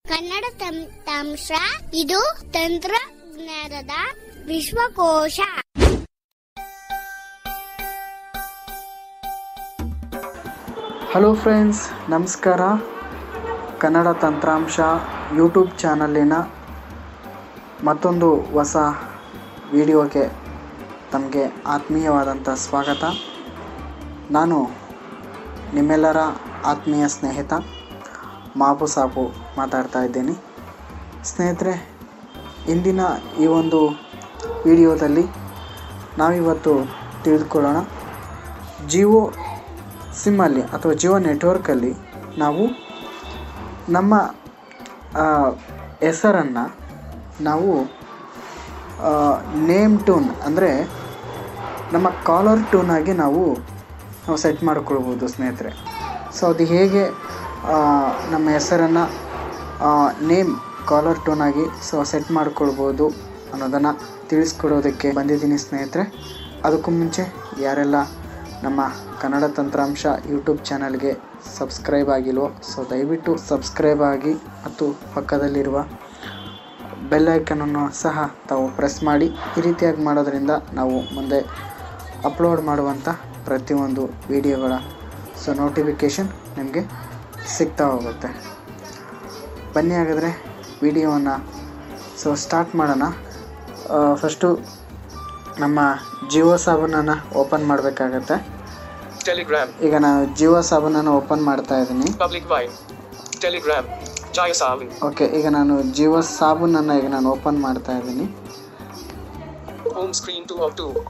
ಕನ್ನಡ ತಂತ್ರಾಂಶ ಇದು ತಂತ್ರಜ್ಞಾನದ ವಿಶ್ವಕೋಶ ಹಲೋ ಫ್ರೆಂಡ್ಸ್ ನಮಸ್ಕಾರ ಕನ್ನಡ ತಂತ್ರಾಂಶ ಯೂಟ್ಯೂಬ್ ಚಾನಲಿನ ಮತ್ತೊಂದು ಹೊಸ ವಿಡಿಯೋಗೆ ತಮಗೆ ಆತ್ಮೀಯವಾದಂಥ ಸ್ವಾಗತ ನಾನು ನಿಮ್ಮೆಲ್ಲರ ಆತ್ಮೀಯ ಸ್ನೇಹಿತ ಮಾಪು ಸಾಪು ಮಾತಾಡ್ತಾ ಇದ್ದೀನಿ ಸ್ನೇಹಿತರೆ ಇಂದಿನ ಈ ಒಂದು ವಿಡಿಯೋದಲ್ಲಿ ನಾವಿವತ್ತು ತಿಳಿದುಕೊಳ್ಳೋಣ ಜಿಯೋ ಸಿಮ್ಮಲ್ಲಿ ಅಥವಾ ಜಿಯೋ ನೆಟ್ವರ್ಕಲ್ಲಿ ನಾವು ನಮ್ಮ ಹೆಸರನ್ನು ನಾವು ನೇಮ್ ಟೂನ್ ಅಂದರೆ ನಮ್ಮ ಕಾಲರ್ ಟ್ಯೂನ್ ಆಗಿ ನಾವು ನಾವು ಸೆಟ್ ಮಾಡ್ಕೊಳ್ಬೋದು ಸ್ನೇಹಿತರೆ ಸೊ ಅದು ಹೇಗೆ ಆ, ನಮ್ಮ ಹೆಸರನ್ನು ನೇಮ್ ಕಾಲರ್ ಟೋನ್ ಆಗಿ ಸೊ ಸೆಟ್ ಮಾಡ್ಕೊಳ್ಬೋದು ಅನ್ನೋದನ್ನು ತಿಳಿಸ್ಕೊಡೋದಕ್ಕೆ ಬಂದಿದ್ದೀನಿ ಸ್ನೇಹಿತರೆ ಅದಕ್ಕೂ ಮುಂಚೆ ಯಾರೆಲ್ಲ ನಮ್ಮ ಕನ್ನಡ ತಂತ್ರಾಂಶ ಯೂಟ್ಯೂಬ್ ಚಾನಲ್ಗೆ ಸಬ್ಸ್ಕ್ರೈಬ್ ಆಗಿಲ್ವೋ ಸೊ ದಯವಿಟ್ಟು ಸಬ್ಸ್ಕ್ರೈಬ್ ಆಗಿ ಮತ್ತು ಪಕ್ಕದಲ್ಲಿರುವ ಬೆಲ್ ಐಕನನ್ನು ಸಹ ತಾವು ಪ್ರೆಸ್ ಮಾಡಿ ಈ ರೀತಿಯಾಗಿ ಮಾಡೋದ್ರಿಂದ ನಾವು ಮುಂದೆ ಅಪ್ಲೋಡ್ ಮಾಡುವಂಥ ಪ್ರತಿಯೊಂದು ವಿಡಿಯೋಗಳ ಸೊ ನೋಟಿಫಿಕೇಷನ್ ನಿಮಗೆ ಸಿಗ್ತಾ ಹೋಗುತ್ತೆ ಬನ್ನಿ ಹಾಗಾದರೆ ವಿಡಿಯೋವನ್ನು ಸೊ ಸ್ಟಾರ್ಟ್ ಮಾಡೋಣ ಫಸ್ಟು ನಮ್ಮ ಜಿಯೋ ಸಾಬೂನನ್ನು ಓಪನ್ ಮಾಡಬೇಕಾಗತ್ತೆ Telegram, ಈಗ ನಾನು ಜಿಯೋ ಸಾಬೂನನ್ನು ಓಪನ್ ಮಾಡ್ತಾ ಇದ್ದೀನಿ Public Vibe, Telegram, Jaya Savin, okay ಈಗ ನಾನು ಜಿಯೋ ಸಾಬೂನನ್ನು ಈಗ ನಾನು ಓಪನ್ ಮಾಡ್ತಾ ಇದ್ದೀನಿ Home Screen 2 of 2.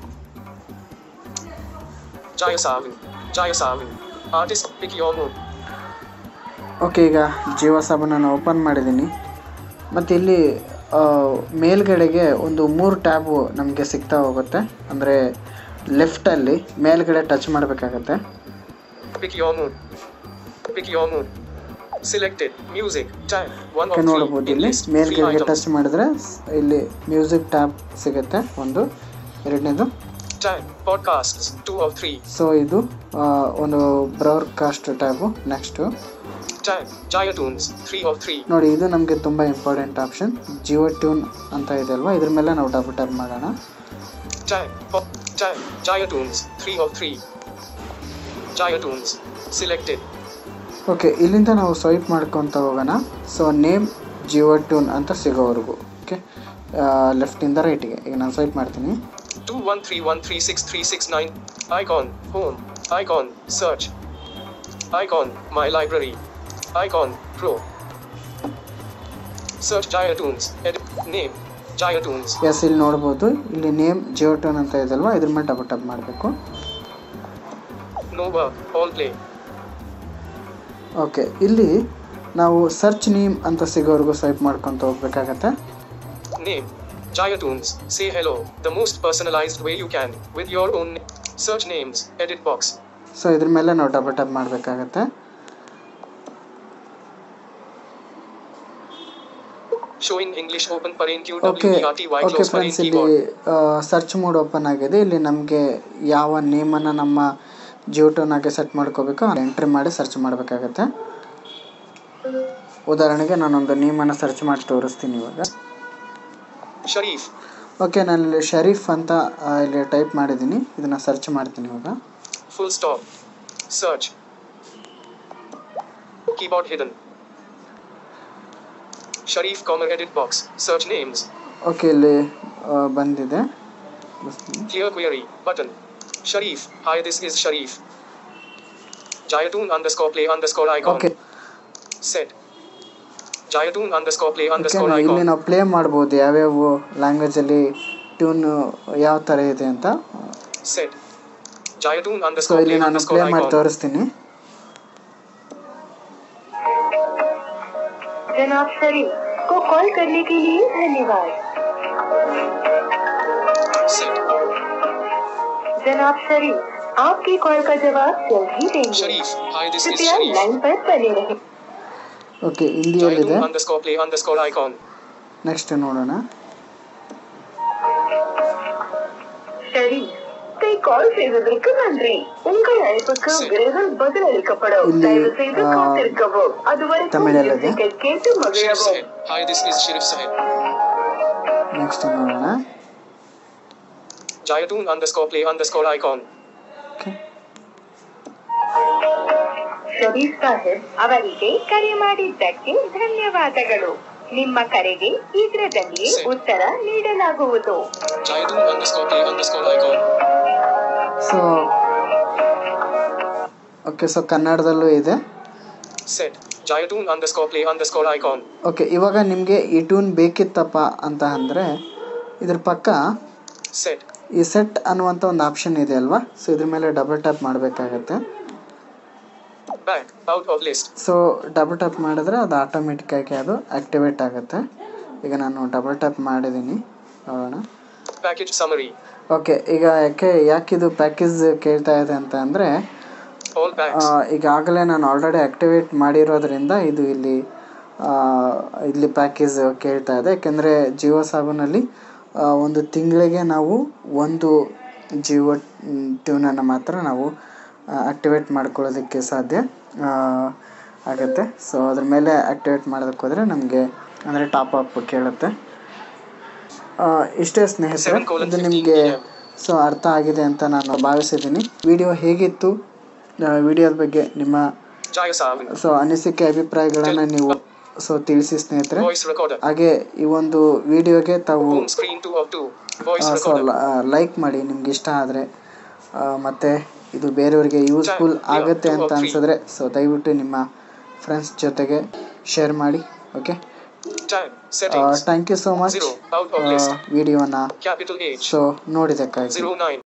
Jaya Savin, Jaya Savin, Artist Pick Your Mood, okay ಈಗ ಜಿಯೋ ಸಾಬೂನನ್ನು ಓಪನ್ ಮಾಡಿದ್ದೀನಿ ಮತ್ತು ಇಲ್ಲಿ ಆ, ಮೇಲ್ಗಡೆಗೆ ಒಂದು ಮೂರು ಟ್ಯಾಬು ನಮಗೆ ಸಿಗ್ತಾ ಹೋಗುತ್ತೆ ಅಂದರೆ ಲೆಫ್ಟಲ್ಲಿ ಮೇಲ್ಗಡೆ ಟಚ್ ಮಾಡಬೇಕಾಗತ್ತೆ Pick Your Mood, Pick Your Mood. Selected, Music, Tab, 1 okay of 3, ನೋಡ್ಬೋದು in ಇಲ್ಲಿ list, 3 ಮೇಲ್ಗಡೆಗೆ items, ಟಚ್ ಮಾಡಿದ್ರೆ ಸ್- ಇಲ್ಲಿ ಮ್ಯೂಸಿಕ್ ಟ್ಯಾಬ್ ಸಿಗುತ್ತೆ ಒಂದು ಎರಡನೇದು Tab, Podcasts, 2 of 3, ಸೊ ಇದು ಆ, ಒಂದು broadcast tab next Tab, Jaya Tunes, 3 of 3, ನೋಡಿ ಇದು ನಮಗೆ ತುಂಬ ಇಂಪಾರ್ಟೆಂಟ್ ಆಪ್ಷನ್ ಜಿಯೋ ಟ್ಯೂನ್ ಅಂತ ಇದೆ ಅಲ್ವಾ ಇದ್ರ ಮೇಲೆ ನಾವು ಡಬಲ್ ಟ್ಯಾಪ್ ಮಾಡೋಣ Tab, Pop, Tab, Jaya Tunes, 3 of 3, Jaya Tunes, Selected, okay ಇಲ್ಲಿಂದ ನಾವು ಸ್ವೈಪ್ ಮಾಡ್ಕೊತ ಹೋಗೋಣ ಸೊ ನೇಮ್ ಜಿಯೋ ಟ್ಯೂನ್ ಅಂತ ಸಿಗೋವರೆಗೂ ಓಕೆ ಲೆಫ್ಟಿಂದ ರೈಟಿಗೆ ಈಗ ನಾನು ಸ್ವೈಪ್ ಮಾಡ್ತೀನಿ 213136369, Icon, Home, Icon, Search, Icon, My Library, Icon, Pro, Search Jaya Tunes, Edit, Name, Jaya Tunes, yes ಇಲ್ಲಿ ನೋಡ್ಬೋದು ಇಲ್ಲಿ ನೇಮ್ ಜಿಯೋ ಟ್ಯೂನ್ ಅಂತ ಇದಲ್ವಾ ಇದ್ರ ಮೇಲೆ ಡಬಲ್ ಟ್ಯಾಪ್ ಮಾಡಬೇಕು No Work, All Play, okay ಇಲ್ಲಿ ನಾವು ಸರ್ಚ್ ನೇಮ್ ಅಂತ ಸಿಗೋವರೆಗೂ ಸ್ವೈಪ್ ಮಾಡ್ಕೊತ ಹೋಗ್ಬೇಕಾಗತ್ತೆ Name, Jaya Tunes, Say Hello, the most personalized way you can, with your own name. Search Names, Edit Box, so ಇದ್ರ ಮೇಲೆ ನಾವು ಡಬಲ್ ಟ್ಯಾಪ್ ಮಾಡಬೇಕಾಗತ್ತೆ Showing English Open Parain okay QWERTY okay close Parain friends ಇಲ್ಲಿ keyboard. Search mode open ಆಗಿದೆ ಇಲ್ಲಿ ನಮಗೆ ಯಾವ ನೇಮನ್ನು ನಮ್ಮ ಜಿಯೋ ಟೋನಾಗೆ ಸೆಟ್ ಮಾಡ್ಕೋಬೇಕು ಎಂಟ್ರಿ ಮಾಡಿ ಸರ್ಚ್ ಮಾಡಬೇಕಾಗತ್ತೆ ಉದಾಹರಣೆಗೆ ನಾನೊಂದು ನೇಮನ್ನು ಸರ್ಚ್ ಮಾಡಿ ತೋರಿಸ್ತೀನಿ ಇವಾಗ Sharif, ಓಕೆ ನಾನು ಇಲ್ಲಿ ಶರೀಫ್ ಅಂತ ಆ, ಇಲ್ಲಿ ಟೈಪ್ ಮಾಡಿದ್ದೀನಿ ಇದನ್ನು ಸರ್ಚ್ ಮಾಡ್ತೀನಿ ಇವಾಗ Full stop. Search. Keyboard hidden. Sharif comma edit box. Search names. Okay ಇಲ್ಲಿ ಆ, ಬಂದಿದೆ Clear query. Button. Sharif. Hi, this is Sharif. Jayatun underscore play underscore icon. Okay Set. Jayatun underscore play okay underscore ಇಲ್ಲಿ icon. ನಾವು play ಮಾಡ್ಬೋದು ಯಾವ್ಯಾವ ಲ್ಯಾಂಗ್ವೇಜಲ್ಲಿ tune ಯಾವ ಥರ ಇದೆ ಅಂತ Set. Jayatun ಸೊ underscore ಇಲ್ಲಿ play ನಾನು ಪ್ಲೇ underscore ಮಾಡಿ icon. ತೋರಿಸ್ತೀನಿ जनाब शरीफ को कॉल करने के लिए धन्यवाद Set. जनाब शरीफ आपकी कॉल का जवाब जल्द ही देंगे Sharif. Hi, this is कृपया Sharif. लाइन पर बने रहें ಓಕೆ ಹಿಂದಿಯಲ್ಲಿದೆ Jayatun underscore play underscore icon. Next ನೋಡೋಣ शरीफ கை கால் செய்ததற்கு நன்றி உங்கள் அழைப்புக்கு சரி. விரைவில் பதிலளிக்கப்படும் ಇಲ್ಲಿ, தயவு செய்து ಆ, காத்திருக்கவும் அதுவரை ತಮಿಳಲ್ಲದೆ? கேட்டு Sheriff மகிழவும் Sahib. Hi, this is Sheriff Sahib. Next ನೋಡೋಣ Jayatun underscore play underscore icon. Okay Sharif Sahib ಅವರಿಗೆ ಕರೆ ಮಾಡಿದ್ದಕ್ಕೆ ಧನ್ಯವಾದಗಳು ನಿಮ್ಮ ಕರೆಗೆ ಶೀಘ್ರದಲ್ಲಿಯೇ ಸರಿ. ಉತ್ತರ ನೀಡಲಾಗುವುದು Jayatun underscore play underscore icon. So okay so ಕನ್ನಡದಲ್ಲೂ ಇದೆ Set. Jayatun underscore play underscore icon. Okay ಇವಾಗ ನಿಮಗೆ ಈ ಟ್ಯೂನ್ ಬೇಕಿತ್ತಪ್ಪ ಅಂತ ಅಂದರೆ ಇದ್ರ ಪಕ್ಕ Set. ಈ ಸೆಟ್ ಅನ್ನುವಂಥ ಒಂದು ಆಪ್ಷನ್ ಇದೆ ಅಲ್ವಾ ಸೊ ಇದ್ರ ಮೇಲೆ ಡಬಲ್ ಟ್ಯಾಪ್ ಮಾಡಬೇಕಾಗತ್ತೆ Back. Out of list. So double tap ಮಾಡಿದ್ರೆ ಅದು ಆಟೋಮೆಟಿಕ್ಕಾಗಿ ಅದು ಆಕ್ಟಿವೇಟ್ ಆಗುತ್ತೆ ಈಗ ನಾನು ಡಬಲ್ ಟ್ಯಾಪ್ ಮಾಡಿದ್ದೀನಿ ನೋಡೋಣ Package summary. ಓಕೆ ಈಗ ಯಾಕೆ ಯಾಕಿದು ಪ್ಯಾಕೇಜ್ ಕೇಳ್ತಾ ಇದೆ ಅಂತ ಅಂದರೆ All packs. ಈಗಾಗಲೇ ನಾನು ಆಲ್ರೆಡಿ ಆಕ್ಟಿವೇಟ್ ಮಾಡಿರೋದ್ರಿಂದ ಇದು ಇಲ್ಲಿ ಆ, ಇಲ್ಲಿ ಪ್ಯಾಕೇಜ್ ಕೇಳ್ತಾ ಇದೆ ಯಾಕೆಂದರೆ ಜಿಯೋ ಸಾಬನಲ್ಲಿ ಆ, ಒಂದು ತಿಂಗಳಿಗೆ ನಾವು ಒಂದು ಜಿಯೋ ಟ್ಯೂನನ್ನು ಮಾತ್ರ ನಾವು ಆಕ್ಟಿವೇಟ್ ಮಾಡ್ಕೊಳ್ಳೋದಕ್ಕೆ ಸಾಧ್ಯ ಆ, ಆಗುತ್ತೆ ಸೊ ಅದ್ರ ಮೇಲೆ ಆಕ್ಟಿವೇಟ್ ಮಾಡೋದಕ್ಕೆ ಹೋದರೆ ನಮಗೆ ಅಂದರೆ ಟಾಪ್ ಅಪ್ ಕೇಳುತ್ತೆ ಆ, ಇಷ್ಟೇ ಸ್ನೇಹಿತರೆ Seven colon ಇದು 15 ನಿಮಗೆ PM. ಸೊ ಅರ್ಥ ಆಗಿದೆ ಅಂತ ನಾನು ಭಾವಿಸಿದ್ದೀನಿ ವಿಡಿಯೋ ಹೇಗಿತ್ತು ವಿಡಿಯೋದ ಬಗ್ಗೆ ನಿಮ್ಮ Jayasavan. ಸೊ ಅನಿಸಿಕೆ ಅಭಿಪ್ರಾಯಗಳನ್ನು ನೀವು ಸೊ ತಿಳಿಸಿ ಸ್ನೇಹಿತರೆ Voice recorder. ಹಾಗೆ ಈ ಒಂದು ವಿಡಿಯೋಗೆ ತಾವು Home screen 2 of 2. Voice so recorder. Like ಮಾಡಿ ನಿಮ್ಗೆ ಇಷ್ಟ ಆದರೆ ಮತ್ತು ಇದು ಬೇರೆಯವರಿಗೆ ಯೂಸ್ಫುಲ್ ಆಗುತ್ತೆ ಅಂತ ಅನ್ಸಿದ್ರೆ ಸೊ ದಯವಿಟ್ಟು ನಿಮ್ಮ ಫ್ರೆಂಡ್ಸ್ ಜೊತೆಗೆ ಶೇರ್ ಮಾಡಿ okay Tab. Settings. Thank you so much Zero. Out of list. ವಿಡಿಯೋನ Capital H. ಸೊ ನೋಡಿದ್ದಕ್ಕಾಗಿ 09.